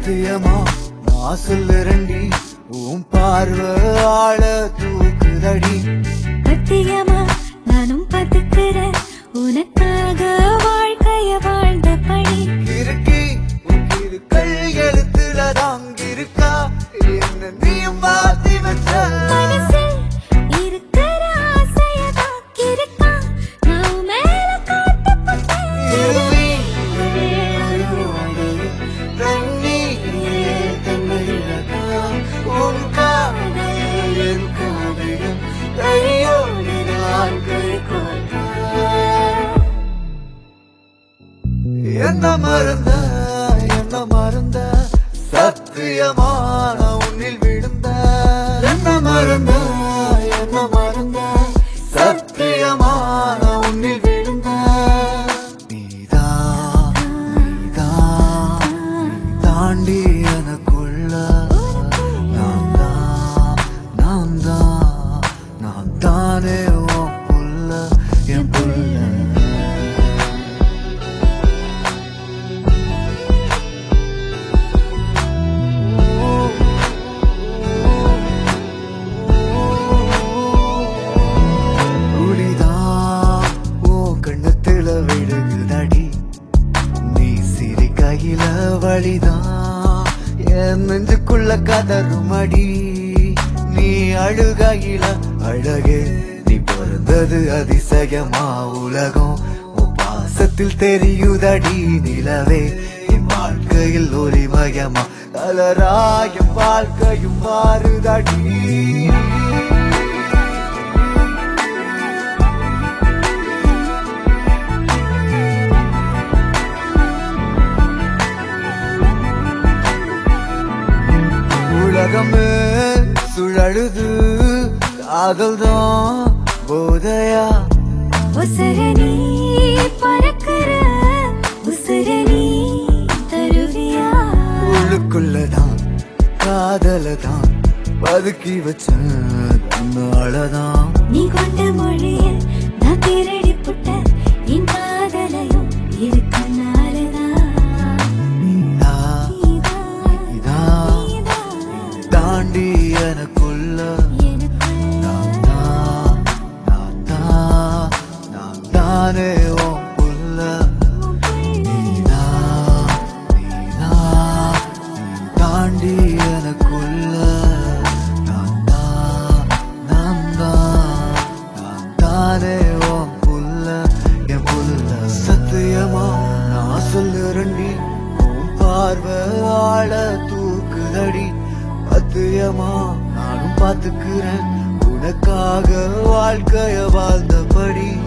சத்தியமா நான் சொல்லுறண்டி உன் பார்வை ஆள தூக்குதடி சத்தியமா நானும் பதுக்கிறேன் உனக்காக வாழ்க்கைய வாழ்ந்த படி இருக்கி உன் இருக்கள் எழுத்துல தாங்கிருக்கா என்ன நீயும் மாத்தி வச்ச மனசில் இருக்கிற ஆசைய தாக்கியிருக்கா நான் மேல காட்டப்பட்டேன் இருவி அருவாடி தண்ணீர் தன்னிலதா உன் காதல் என் காதலும் கையோடு நான் கை கோர்த்தேன் என்ன மறந்த என்ன மறந்த சத்தியமான உன்னில் விழுந்த என்ன மறந்த என்ன மறந்த சத்தியமான உன்னில் விழுந்த நீதான் நீதான் நீ தாண்டி எனக்குள்ள நான் தான் நான் தான் நான் தானே உன் புள்ள என் புள்ள குடிதான் ஓ கண்ணத்துல விழுகுதடி நீ சிரி கையில வழிதான் என் நெஞ்சுக்குள்ள கதறுமடி நீ அழுகையில அழகே நீ பிறந்தது அதிசயமா உலகம் உன் பாசத்தில் தெரியுதடி நிலவே என் வாழ்க்கையில் ஒளிமயமா கலராயும் வாழ்க்கையும் மாறுதடி உலகமே சுழலுது காதல் தான் போதையா உசுர நீ பறக்கிற உசுர நீ தருவியா உள்ளுக்குள்ளதான் காதல தான் பதுக்கி வச்ச தன்னாலதான் நீ கொண்ட மொழியில் நான் திருடி புட்ட என் காதலையும் இருக்கனாலதான் நீதா நீதான், நீதா நீதான் தாண்டி எனக்குள்ள எனக்குள்ள நான் தான் நான் தான் நான் தானே உன் புள்ள நீதா நீதா நீ தாண்டி எனக்குள்ள நான் தான் நான் தான் நான் தானே உன் புள்ள என் புள்ள சத்தியமா நான் சொல்லுறண்டி உன் பார்வை ஆள தூக்குதடி சத்தியமா நானும் பாத்துக்கிறேன் உனக்காக வாழ்க்கைய வாழ்ந்தபடி